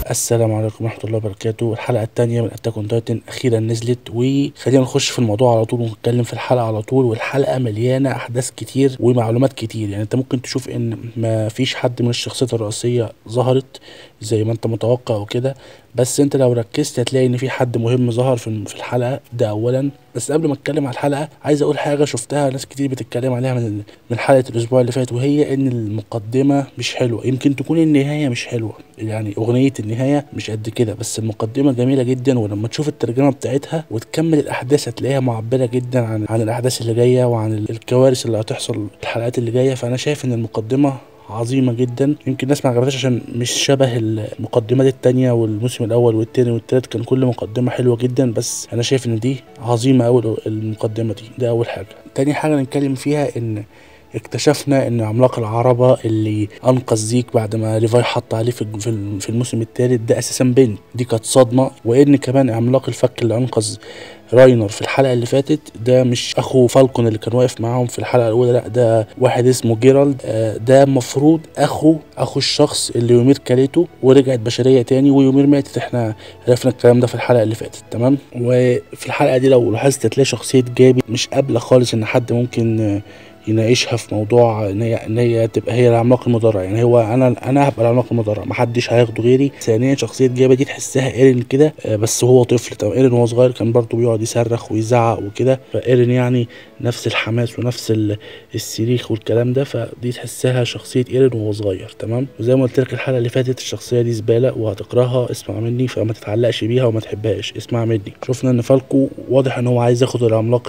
السلام عليكم ورحمة الله وبركاته الحلقة التانية من اتاك اون تايتن أخيرا نزلت وخلينا نخش في الموضوع على طول ونتكلم في الحلقة على طول والحلقة مليانة أحداث كتير ومعلومات كتير يعني أنت ممكن تشوف إن ما فيش حد من الشخصيات الرئيسية ظهرت زي ما أنت متوقع وكده بس أنت لو ركزت هتلاقي إن في حد مهم ظهر في في الحلقة ده أولا بس قبل ما اتكلم على الحلقه عايز اقول حاجه شفتها ناس كتير بتتكلم عليها من من حلقه الاسبوع اللي فات وهي ان المقدمه مش حلوه يمكن تكون النهايه مش حلوه يعني اغنيه النهايه مش قد كده بس المقدمه جميله جدا ولما تشوف الترجمه بتاعتها وتكمل الاحداث هتلاقيها معبره جدا عن عن الاحداث اللي جايه وعن الكوارث اللي هتحصل الحلقات اللي جايه فانا شايف ان المقدمه عظيمة جدا يمكن الناس ما عجبتهاش عشان مش شبه المقدمات التانية والموسم الأول والتاني والتالت كان كل مقدمة حلوة جدا بس أنا شايف إن دي عظيمة أوي المقدمة دي ده أول حاجة تاني حاجة نتكلم فيها إن اكتشفنا ان عملاق العربة اللي انقذ زيك بعد ما ريفاي حط عليه في في الموسم الثالث ده اساسا بنت دي كانت صدمة وان كمان عملاق الفك اللي انقذ راينر في الحلقة اللي فاتت ده مش اخو فالكون اللي كان واقف معاهم في الحلقة الاولى لا ده واحد اسمه جيرالد ده المفروض اخو اخو الشخص اللي يومير كلته ورجعت بشرية تاني ويومير ماتت احنا عرفنا الكلام ده في الحلقة اللي فاتت تمام وفي الحلقة دي لو لاحظت هتلاقي شخصية جابي مش قابلة خالص ان حد ممكن يناقشها في موضوع ان هي ان هي تبقى هي العملاق المدرع يعني هو انا انا هبقى العملاق المدرع محدش هياخده غيري ثانيا شخصيه جابه دي تحسها ايرين كده بس هو طفل طب ايرين وهو صغير كان برضه بيقعد يصرخ ويزعق وكده فايرين يعني نفس الحماس ونفس الصريخ والكلام ده فدي تحسها شخصيه ايرين وهو صغير تمام وزي ما قلت لك الحلقه اللي فاتت الشخصيه دي زباله وهتكرهها اسمع مني فما تتعلقش بيها وما تحبهاش اسمع مني شفنا ان فالكو واضح ان هو عايز ياخد العملاق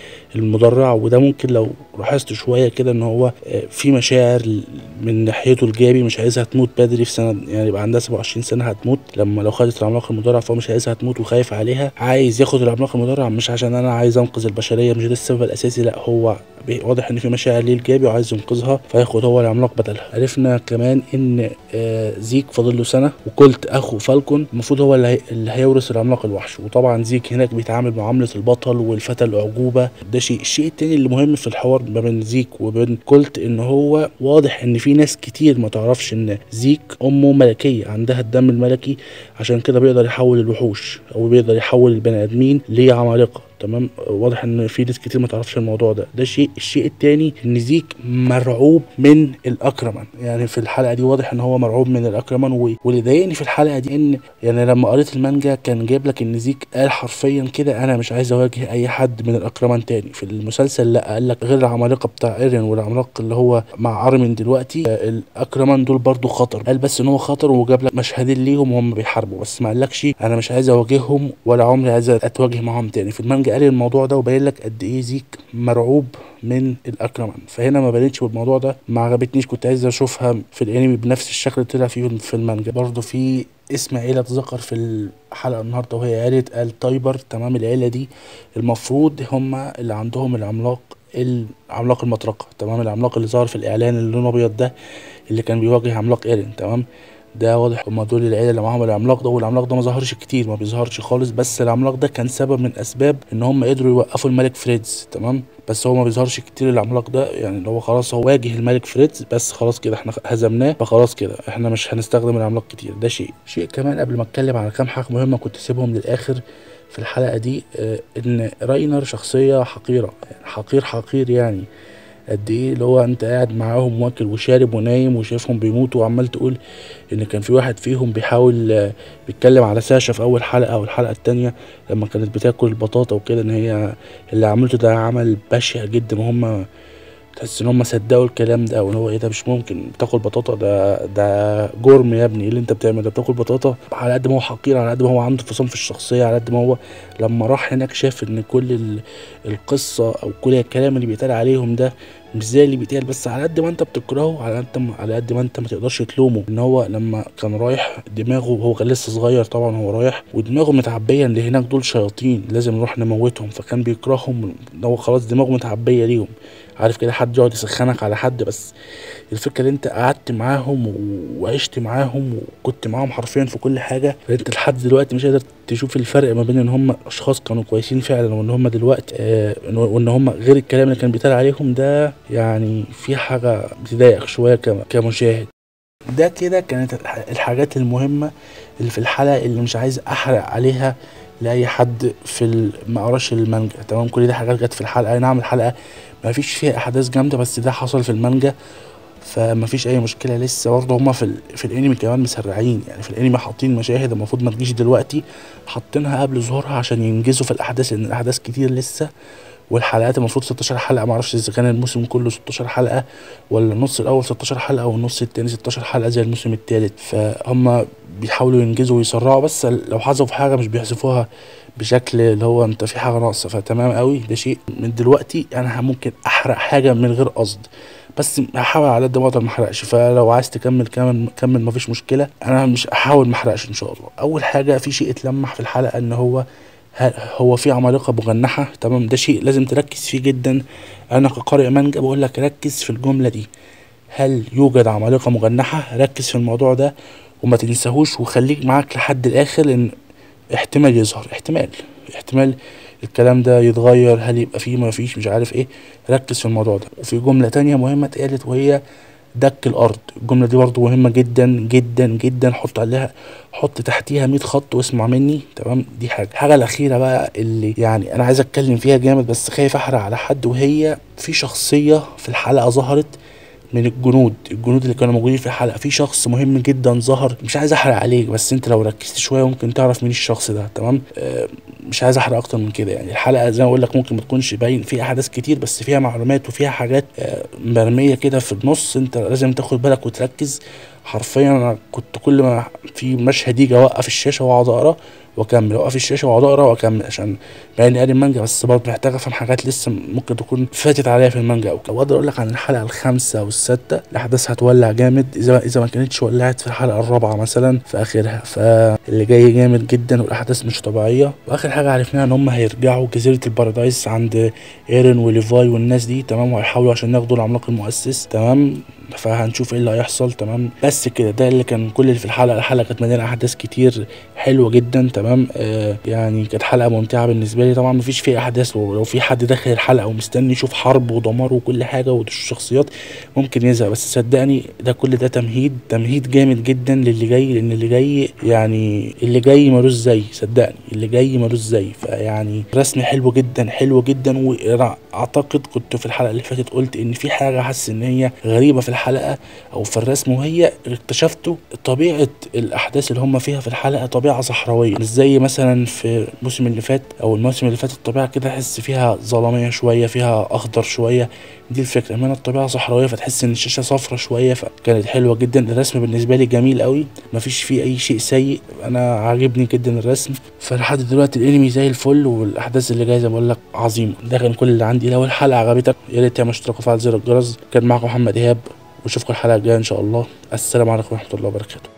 المدرع وده ممكن لو لاحظت شويه كده ان هو في مشاعر من ناحيته الجابي مش عايزها تموت بدري في سنه يعني يبقى عندها 27 سنه هتموت لما لو خدت العملاق المدرع فهو مش عايزها تموت وخايف عليها عايز ياخد العملاق المدرع مش عشان انا عايز انقذ البشريه مش ده السبب الاساسي لا هو واضح ان في مشاعر ليه الجابي وعايز ينقذها فياخد هو العملاق بدلها عرفنا كمان ان زيك فاضل له سنه وكولت اخو فالكون المفروض هو اللي, هي... اللي هيورث العملاق الوحش وطبعا زيك هناك بيتعامل معامله البطل والفتى الاعجوبه ده شيء الشيء التاني اللي مهم في الحوار ما بين زيك وبين كولت ان هو واضح ان في ناس كتير ما تعرفش ان زيك امه ملكيه عندها الدم الملكي عشان كده بيقدر يحول الوحوش او بيقدر يحول البني ادمين لعمالقه تمام واضح ان في ناس كتير ما تعرفش الموضوع ده ده شيء الشيء التاني ان زيك مرعوب من الاكرمان يعني في الحلقه دي واضح ان هو مرعوب من الاكرمان واللي ضايقني في الحلقه دي ان يعني لما قريت المانجا كان جايب لك ان زيك قال حرفيا كده انا مش عايز اواجه اي حد من الاكرمان تاني في المسلسل لا قال لك غير العمالقه بتاع ايرين والعملاق اللي هو مع ارمن دلوقتي الاكرمان دول برضو خطر قال بس ان هو خطر وجاب لك مشهدين ليهم وهم بيحاربوا بس ما قالكش انا مش عايز اواجههم ولا عمري عايز اتواجه معاهم تاني في المانجا قال الموضوع ده وبين لك قد ايه زيك مرعوب من الاكرمان فهنا ما بانتش بالموضوع ده ما عجبتنيش كنت عايز اشوفها في الانمي بنفس الشكل اللي طلع فيه في المانجا برضه في اسم عيله اتذكر في الحلقه النهارده وهي عيله ال تايبر تمام العيله دي المفروض هم اللي عندهم العملاق العملاق المطرقه تمام العملاق اللي ظهر في الاعلان اللي لونه ابيض ده اللي كان بيواجه عملاق ايرين تمام ده واضح هما دول العيله اللي معاهم العملاق ده والعملاق ده ما ظهرش كتير ما بيظهرش خالص بس العملاق ده كان سبب من اسباب ان هم قدروا يوقفوا الملك فريدز تمام بس هو ما بيظهرش كتير العملاق ده يعني اللي هو خلاص هو واجه الملك فريدز بس خلاص كده احنا هزمناه فخلاص كده احنا مش هنستخدم العملاق كتير ده شيء شيء كمان قبل ما اتكلم على كام حاجه مهمه كنت سيبهم للاخر في الحلقه دي اه ان راينر شخصيه حقيره يعني حقير حقير يعني قد ايه اللي هو انت قاعد معاهم واكل وشارب ونايم وشايفهم بيموتوا وعمال تقول ان كان في واحد فيهم بيحاول بيتكلم على ساشا في اول حلقه او الحلقه التانية لما كانت بتاكل البطاطا وكده ان هي اللي عملته ده عمل بشع جدا وهم تحس ان هم صدقوا الكلام ده وان هو ايه ده مش ممكن بتاكل بطاطا ده ده جرم يا ابني ايه اللي انت بتعمل ده بتاكل بطاطا على قد ما هو حقير على قد ما هو عنده انفصام في الشخصيه على قد ما هو لما راح هناك شاف ان كل القصه او كل الكلام اللي بيتقال عليهم ده مش زي اللي بيتقال بس على قد ما انت بتكرهه على قد ما على قد ما انت ما تقدرش تلومه ان هو لما كان رايح دماغه هو كان لسه صغير طبعا هو رايح ودماغه متعبيه اللي هناك دول شياطين لازم نروح نموتهم فكان بيكرههم ان هو خلاص دماغه متعبيه ليهم عارف كده حد يقعد يسخنك على حد بس الفكره ان انت قعدت معاهم وعشت معاهم وكنت معاهم حرفيا في كل حاجه فانت لحد دلوقتي مش قادر تشوف الفرق ما بين ان هم اشخاص كانوا كويسين فعلا وان هم دلوقتي آه وان هم غير الكلام اللي كان بيتقال عليهم ده يعني في حاجه بتضايقك شويه كمشاهد ده كده كانت الحاجات المهمة اللي في الحلقه اللي مش عايز احرق عليها لاي حد في ال- ما قراش المانجا تمام كل دي حاجات جت في الحلقه اي نعم الحلقه ما فيش فيها احداث جامده بس ده حصل في المانجا فما فيش اي مشكله لسه برضه هما في ال... في الانمي كمان مسرعين يعني في الانمي حاطين مشاهد المفروض ما تجيش دلوقتي حاطينها قبل ظهورها عشان ينجزوا في الاحداث لان الاحداث كتير لسه والحلقات المفروض 16 حلقه معرفش اذا كان الموسم كله 16 حلقه ولا النص الاول 16 حلقه والنص التاني 16 حلقه زي الموسم التالت فهم بيحاولوا ينجزوا ويسرعوا بس لو حذفوا حاجه مش بيحذفوها بشكل اللي هو انت في حاجه ناقصه فتمام قوي ده شيء من دلوقتي انا ممكن احرق حاجه من غير قصد بس هحاول على قد ما اقدر ما احرقش فلو عايز تكمل كمل كمل مفيش مشكله انا مش هحاول ما احرقش ان شاء الله اول حاجه في شيء اتلمح في الحلقه ان هو ه- هو في عمالقه مجنحه تمام ده شيء لازم تركز فيه جدا انا كقارئ مانجا بقول لك ركز في الجمله دي هل يوجد عمالقه مجنحه ركز في الموضوع ده وما تنساهوش وخليك معاك لحد الاخر لان احتمال يظهر احتمال احتمال الكلام ده يتغير هل يبقى فيه ما فيش مش عارف ايه ركز في الموضوع ده وفي جملة تانية مهمة اتقالت وهي دك الارض الجملة دي برضو مهمة جدا جدا جدا حط عليها حط تحتيها 100 خط واسمع مني تمام دي حاجة الحاجة الأخيرة بقى اللي يعني أنا عايز أتكلم فيها جامد بس خايف أحرق على حد وهي في شخصية في الحلقة ظهرت من الجنود الجنود اللي كانوا موجودين في الحلقه في شخص مهم جدا ظهر مش عايز احرق عليك بس انت لو ركزت شويه ممكن تعرف مين الشخص ده تمام آه مش عايز احرق اكتر من كده يعني الحلقه زي ما اقول لك ممكن ما تكونش باين فيها احداث كتير بس فيها معلومات وفيها حاجات آه مرميه كده في النص انت لازم تاخد بالك وتركز حرفيا انا كنت كل ما في مشهد يجي اوقف الشاشه واقعد اقرا واكمل اوقف الشاشه واقعد اقرا واكمل عشان مع اني قاري المانجا بس برضه محتاج افهم حاجات لسه ممكن تكون فاتت عليا في المانجا او كده واقدر اقول لك عن الحلقه الخامسه والسادسه الاحداث هتولع جامد اذا اذا ما كانتش ولعت في الحلقه الرابعه مثلا في اخرها فاللي جاي جامد جدا والاحداث مش طبيعيه واخر حاجه عرفناها ان هم هيرجعوا جزيره البارادايس عند ايرن وليفاي والناس دي تمام وهيحاولوا عشان ياخدوا العملاق المؤسس تمام فهنشوف ايه اللي هيحصل تمام بس كده ده اللي كان كل اللي في الحلقه الحلقه كانت مليانه احداث كتير حلوه جدا تمام آه يعني كانت حلقه ممتعه بالنسبه لي طبعا مفيش فيها احداث ولو في حد داخل الحلقه ومستني يشوف حرب ودمار وكل حاجه والشخصيات ممكن يزهق بس صدقني ده كل ده تمهيد تمهيد جامد جدا للي جاي لان اللي جاي يعني اللي جاي ملوش زي صدقني اللي جاي ملوش زي فيعني رسم حلو جدا حلو جدا وانا اعتقد كنت في الحلقه اللي فاتت قلت ان في حاجه حاسس ان هي غريبه في الحلقه او في الرسم وهي اكتشفتوا طبيعه الاحداث اللي هم فيها في الحلقه طبيعه صحراويه مش زي مثلا في الموسم اللي فات او الموسم اللي فات الطبيعه كده احس فيها ظلاميه شويه فيها اخضر شويه دي الفكره اما الطبيعه صحراويه فتحس ان الشاشه صفرة شويه فكانت حلوه جدا الرسم بالنسبه لي جميل قوي مفيش فيه اي شيء سيء انا عاجبني جدا الرسم فلحد دلوقتي الانمي زي الفل والاحداث اللي جايه زي ما بقول لك عظيمه ده كان كل اللي عندي لو الحلقه عجبتك يا ريت تعمل اشتراك وفعل زر الجرس كان معكم محمد ايهاب واشوفكم الحلقه الجايه ان شاء الله السلام عليكم ورحمه الله وبركاته